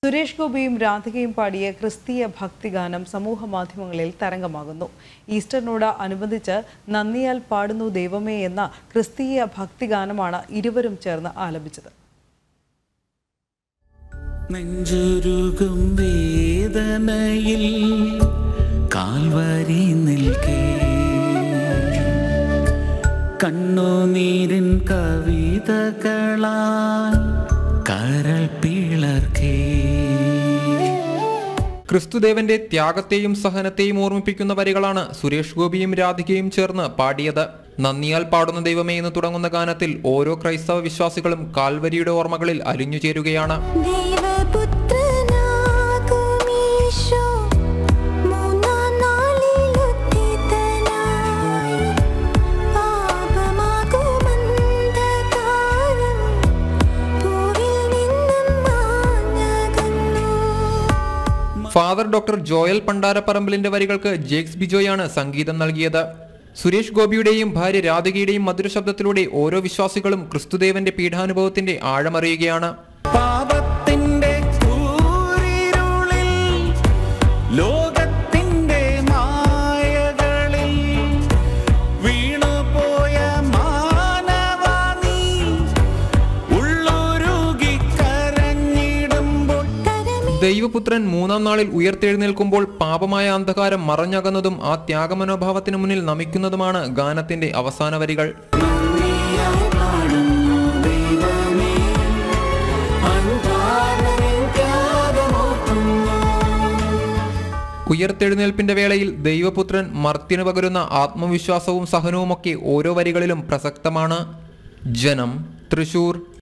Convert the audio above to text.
സുരേഷ് ഗോപിയും രാധികയും പാടിയ ക്രിസ്തീയ ഭക്തിഗാനം സമൂഹ മാധ്യമങ്ങളിൽ തരംഗമാകുന്നു ഈസ്റ്ററിനോട് അനുബന്ധിച്ച് നന്ദിയാൽ പാടുന്നു ദൈവമേ എന്ന ക്രിസ്തീയ ഭക്തിഗാനമാണ് ഇരുവരും ചേർന്ന് ആലപിച്ചത് നെഞ്ചുരുകും വേദനയിൽ കാൽവരി നിൽക്കേ കണ്ണുനീരിൻ കവിതകളാൽ കരൾ പിളർക്കേ ക്രിസ്തുദേവന്റെ ത്യാഗത്തെയും സഹനത്തെയും ഓർമ്മിപ്പിക്കുന്ന വരികളാണ് സുരേഷ് ഗോപിയും രാധികയും ചേർന്ന് പാടിയത് നന്ദിയാൽ പാടുന്ന ദൈവമേ എന്ന് തുടങ്ങുന്ന ഗാനത്തിൽ ഓരോ ക്രൈസ്തവ വിശ്വാസികളും കാൽവരിയുടെ ഓർമ്മകളിൽ അലിഞ്ഞു ചേരുകയാണ് ദൈവപുത്രനാകുമീശോ മൂന്നാം നാളിലുദ്ധിതനായി പാപമാകുമന്ധകാരം ഭൂവിൽ നിന്നും മാഞ്ഞകന്നു ഫാദർ ഡോക്ടർ ജോയൽ പണ്ടാരപ്പറമ്പിലിന്റെ വരികൾക്ക് ജേക്സ് ബിജോയാണ് സംഗീതം നൽകിയത് സുരേഷ് ഗോപിയുടെയും ഭാര്യ രാധികയുടെയും മധുരശബ്ദത്തിലൂടെ ഓരോ വിശ്വാസികളും ക്രിസ്തുദേവന്റെ പീഠാനുഭവത്തിന്റെ ആഴമറിയുകയാണ് പാപത്തിന്റെ കൂരിരുളിൽ ലോകത്തിന്റെ മായകളിൽ വീണുപോയ മാനവാണി ഉള്ളുരുകി കരഞ്ഞിടുമ്പോൾ ദൈവപുത്രൻ മൂന്നാം നാളിൽ ഉയർത്തെഴുന്നേൽക്കുമ്പോൾ പാപമായ അന്ധകാരം മറഞ്ഞകന്നതും ആ ത്യാഗമനോഭാവത്തിന് മുന്നിൽ നമിക്കുന്നതുമാണ് ഗാനത്തിന്റെ അവസാന വരികൾ നന്ദിയായി പാടുന്നു ദൈവമേ അനുധാനനിൻ ത്യാഗമോർക്കുന്നു ഉയർത്തെഴുന്നേൽപ്പിന്റെ വേളയിൽ ദൈവപുത്രൻ മർത്യന് പകരുന്ന ആത്മവിശ്വാസവും സഹനവുമൊക്കെ ഓരോ വരികളിലും പ്രസക്തമാണ് ജനം തൃശൂർ